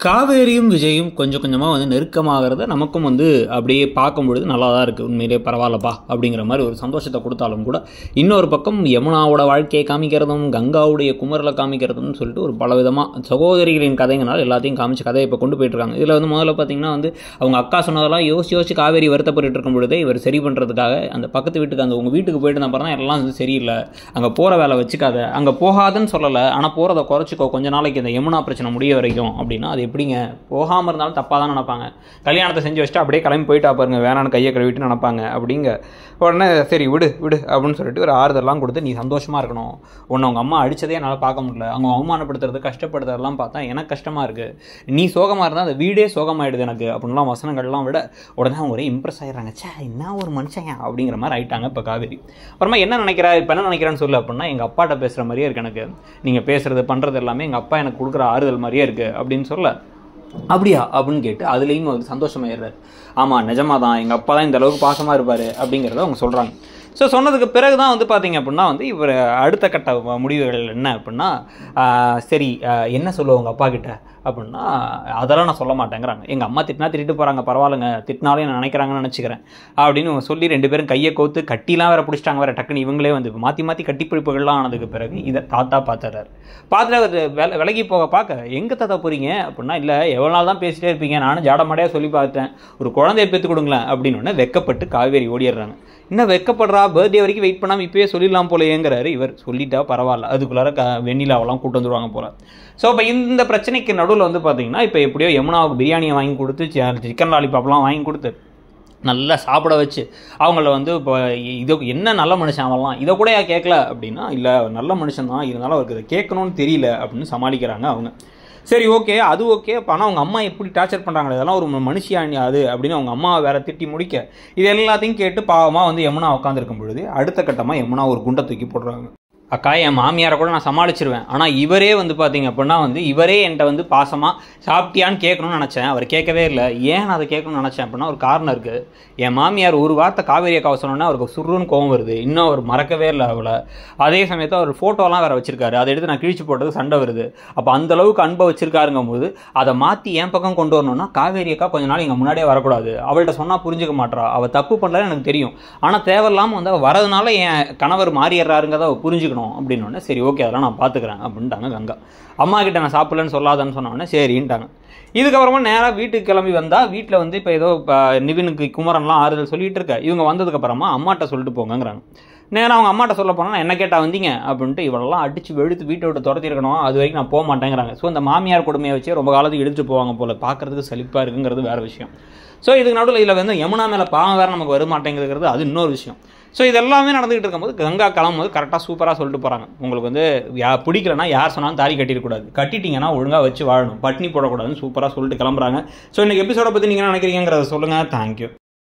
காவேரியும் விஜயும் கொஞ்சம் கொஞ்சமாக வந்து நெருக்கமாகிறத நமக்கும் வந்து அப்படியே பார்க்கும் பொழுது நல்லா தான் இருக்குது உண்மையிலே பரவாயில்லப்பா அப்படிங்கிற மாதிரி ஒரு சந்தோஷத்தை கொடுத்தாலும் கூட இன்னொரு பக்கம் யமுனாவோட வாழ்க்கையை காமிக்கிறதும் கங்காவுடைய குமரலை காமிக்கிறதும் சொல்லிட்டு ஒரு பலவிதமாக சகோதரிகளின் கதைங்கனால எல்லாத்தையும் காமிச்சு கதையை இப்போ கொண்டு போயிட்டு இருக்காங்க இதில் வந்து முதல்ல பார்த்தீங்கன்னா வந்து அவங்க அக்கா சொன்னதெல்லாம் யோசிச்சு யோசிச்சு காவேரி வருத்தப்பட்டு இருக்கும் பொழுதே இவர் சரி பண்ணுறதுக்காக அந்த பக்கத்து வீட்டுக்கு அந்த உங்கள் வீட்டுக்கு போயிட்டு நான் பாருங்க எல்லாம் வந்து சரியில்லை அங்கே போகிற வேலை வச்சுக்காத அங்கே போகாதுன்னு சொல்லலை ஆனால் போகிறத குறைச்சிக்கோ கொஞ்ச நாளைக்கு இந்த யமுனா பிரச்சனை முடிய வரைக்கும் அப்படின்னா அது எப்படிங்க போகாமல் இருந்தாலும் தப்பாக தான் நினைப்பாங்க கல்யாணத்தை செஞ்சு வச்சுட்டு அப்படியே கிளம்பி போயிட்டா பாருங்க வேணான்னு கையை கழுவிட்டு நினைப்பாங்க அப்படிங்க உடனே சரி விடு விடு அப்படின்னு சொல்லிட்டு ஒரு ஆறுதல்லாம் கொடுத்து நீ சந்தோஷமாக இருக்கணும் உன்னை உங்கள் அம்மா அடித்ததே என்னால் பார்க்க முடியல அவங்க அவமானப்படுத்துறது கஷ்டப்படுத்துறதெல்லாம் பார்த்தா எனக்கு கஷ்டமாக இருக்குது நீ சோகமாக இருந்தால் அந்த வீடே சோகமாயிடுது எனக்கு அப்படின்லாம் வசனங்கள்லாம் விட உடனே அவங்க ஒரே இம்ப்ரெஸ் ஆயிடுறாங்க சே என்ன ஒரு மனுஷன் அப்படிங்கிற மாதிரி ஆயிட்டாங்க இப்போ காவேரி அப்புறமா என்ன நினைக்கிறா இப்போ என்ன நினைக்கிறேன்னு சொல்லு அப்படின்னா எங்கள் அப்பாட்ட பேசுகிற மாதிரியே இருக்குது எனக்கு நீங்கள் பேசுகிறது பண்ணுறது எல்லாமே எங்கள் அப்பா எனக்கு கொடுக்குற ஆறுதல் மாதிரியே இருக்குது அப்படின்னு சொல்ல அப்படியா அப்படின்னு கேட்டு அதுலேயும் வந்து சந்தோஷமாயிடுறாரு ஆமாம் நிஜமாக தான் எங்கள் அப்பா தான் இந்த அளவுக்கு பாசமாக இருப்பார் அப்படிங்கிறத அவங்க சொல்கிறாங்க ஸோ சொன்னதுக்கு பிறகு தான் வந்து பார்த்தீங்க அப்படின்னா வந்து இவர் அடுத்த கட்ட முடிவுகள் என்ன அப்படின்னா ஆஹ், சரி ஆஹ், என்ன சொல்லுவோம் உங்கள் அப்பா கிட்ட அப்படின்னா அதெல்லாம் நான் சொல்ல மாட்டேங்கிறாங்க எங்கள் அம்மா திட்டினா திட்டிட்டு போகிறாங்க பரவாயில்லைங்க திட்டினாலே நான் நினைக்கிறாங்கன்னு நினச்சிக்கிறேன் அப்படின்னு இவங்க சொல்லி ரெண்டு பேரும் கையை கோத்து கட்டிலாம் வேற பிடிச்சிட்டாங்க வேற டக்குன்னு இவங்களே வந்து மாற்றி மாற்றி கட்டிப்பிடிப்புகள்லாம் ஆனதுக்கு பிறகு இதை தாத்தா பார்த்துறாரு பார்த்துட்டு அவர் வில விலகி போக பார்க்க எங்கே தாத்தா போகிறீங்க அப்படின்னா இல்லை எவ்வளோ நாள் தான் பேசிட்டே இருப்பீங்க நானும் ஜாடமாடையாக சொல்லி பார்த்தேன் ஒரு குழந்தைய பெற்று கொடுங்களேன் அப்படின்னு உடனே வெக்கப்பட்டு காவேரி ஓடிடுறாங்க இன்னும் வெக்கப்படுறா பர்த்டே வரைக்கும் வெயிட் பண்ணாமல் இப்பயே சொல்லிடலாம் போலையேங்கிறாரு இவர் சொல்லிட்டா பரவாயில்ல அதுக்குள்ளார க வெண்ணிலாவெல்லாம் கூட்டு வந்துருவாங்க போல ஸோ இப்போ இந்த பிரச்சனைக்கு நடுவில் வந்து பார்த்தீங்கன்னா இப்போ எப்படியோ யமுனாவுக்கு பிரியாணியை வாங்கி கொடுத்து சிக்கன் லாலிபாப்லாம் வாங்கி கொடுத்து நல்லா சாப்பிட வச்சு அவங்கள வந்து இப்போ இது என்ன நல்ல மனுஷன் அவன்லாம் இதை கூட ஏன் கேட்கல அப்படின்னா இல்லை நல்ல மனுஷன் தான் இருந்தாலும் அவருக்கு இதை கேட்கணும்னு தெரியல அப்படின்னு சமாளிக்கிறாங்க அவங்க சரி ஓகே அது ஓகே அப்போ ஆனால் அவங்க அம்மா எப்படி டார்ச்சர் பண்ணுறாங்களே இதெல்லாம் ஒரு மனுஷியா அது அப்படின்னு அவங்க அம்மாவை வேற திட்டி முடிக்க இது எல்லாத்தையும் கேட்டு பாவமாக வந்து யமுனா உட்காந்துருக்கும் பொழுது அடுத்த கட்டமாக யமுனா ஒரு குண்டை தூக்கி போடுறாங்க அக்கா என் மாமியாரை கூட நான் சமாளிச்சிருவேன் ஆனால் இவரே வந்து பார்த்தீங்க அப்படின்னா வந்து இவரே என்கிட்ட வந்து பாசமாக சாப்பிட்டியான்னு கேட்கணும்னு நினச்சேன் அவர் கேட்கவே இல்லை ஏன் நான் அதை கேட்கணும்னு நினச்சேன் அப்படின்னா ஒரு காரணம் இருக்குது என் மாமியார் ஒரு வார்த்தை காவேரி அக்காவை சொன்னோன்னே அவருக்கு சுருன்னு கோவம் வருது இன்னும் அவர் மறக்கவே இல்லை அவளை அதே சமயத்தில் அவர் ஃபோட்டோலாம் வேறு வச்சிருக்காரு அதை எடுத்து நான் கிழிச்சு போட்டது சண்டை வருது அப்போ அந்த அளவுக்கு அன்பை வச்சிருக்காருங்கும் போது அதை மாற்றி என் பக்கம் கொண்டு வரணும்னா காவேரி அக்கா கொஞ்ச நாள் இங்கே முன்னாடியே வரக்கூடாது அவள்கிட்ட சொன்னால் புரிஞ்சுக்க மாட்றா அவள் தப்பு பண்ணலன்னு எனக்கு தெரியும் ஆனால் தேவையில்லாமல் வந்து அவள் வரதுனால என் கணவர் மாறிடுறாருங்கிறத அவள் புரிஞ்சுக்கணும் அப்படின்னோடனே சரி ஓகே அதெல்லாம் நான் பார்த்துக்கிறேன் அப்படின்ட்டாங்க கங்கா அம்மா கிட்ட நான் சாப்பிடலன்னு சொல்லாதன்னு சொன்னோடனே சரின்ட்டாங்க இதுக்கப்புறமா நேராக வீட்டுக்கு கிளம்பி வந்தால் வீட்டில் வந்து இப்போ ஏதோ இப்போ நிவினுக்கு குமரன்லாம் ஆறுதல் சொல்லிட்டு இருக்க இவங்க வந்ததுக்கப்புறமா அம்மாட்ட சொல்லிட்டு போங்கங்கிறாங்க நேராக அவங்க அம்மாட்ட சொல்ல போனால் என்ன கேட்டா வந்தீங்க அப்படின்ட்டு இவளெல்லாம் அடிச்சு வெளுத்து வீட்டை விட்டு துரத்திருக்கணும் அது வரைக்கும் நான் போக மாட்டேங்கிறாங்க ஸோ இந்த மாமியார் கொடுமையை வச்சு ரொம்ப காலத்துக்கு எடுத்துட்டு போவாங்க போல பார்க்கறதுக்கு சலிப்பாக இருக்குங்கிறது வேற விஷயம் ஸோ இதுக்கு நடுவில் இதில் வந்து யமுனா மேலே பாவம் வேறு நமக்கு வர மாட்டேங்கிறது அது இன்னொரு விஷயம் ஸோ இதெல்லாமே நடந்துகிட்டு இருக்கும்போது கங்கா கிளம்பும்போது கரெக்டாக சூப்பராக சொல்லிட்டு போகிறாங்க உங்களுக்கு வந்து யா பிடிக்கலனா யார் சொன்னாலும் தாலி கட்டிடக்கூடாது கட்டிட்டீங்கன்னா ஒழுங்காக வச்சு வாழணும் பட்னி போடக்கூடாதுன்னு சூப்பராக சொல்லிட்டு கிளம்புறாங்க ஸோ இன்னைக்கு எபிசோட பற்றி நீங்கள் என்ன நினைக்கிறீங்கிறத சொல்லுங்கள் தேங்க்யூ